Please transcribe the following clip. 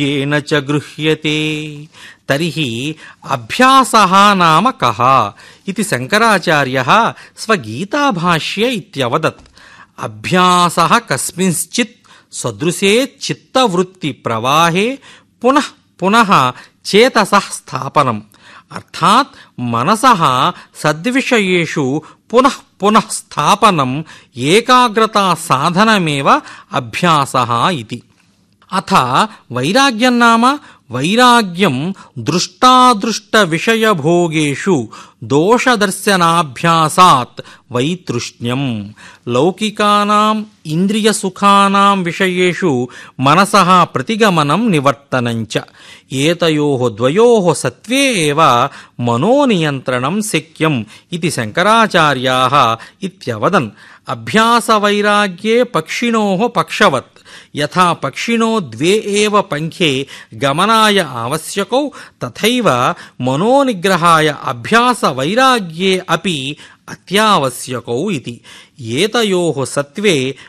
येन च गृह्यते तर्हि अभ्यासः नाम कः इति शङ्कराचार्यः स्वगीताभाष्ये इत्यवदत् अभ्यासः कस्मिंश्चित् सदृशे चित्तवृत्तिप्रवाहे पुनः पुनः చేతసః స్థాపనం అర్థాత్ మనసः సద్విషయేషు పునః పునః స్థాపనం ఏకాగ్రతా సాధనమేవ అభ్యాసः ఇది అథ వైరాగ్యం నామ వైరాగ్యం దృష్టాదృష్ట విషయభోగేషు దోషదర్శనాభ్యాసాత్ వైతృష్ణ్యం లౌకికానాం ఇంద్రియసుఖానాం విషయేషు మనసః ప్రతిగమనం నివర్తనంచ ఏతయోః ద్వయోః సత్వే ఏవ మనోనియంత్రణం శక్యం ఇది శంకరాచార్యాः ఇత్యవదన్ అభ్యాసవైరాగ్యే పక్షిణోః పక్షవత్ యథా పక్షిణో ద్వే ఏవ పంఖే గమనాయ ఆవశ్యకౌ తథైవ మనోనిగ్రహాయ అభ్యాస వైరాగ్యే అపి అత్యావశ్యకౌ ఇది ఏతయోః సత్వే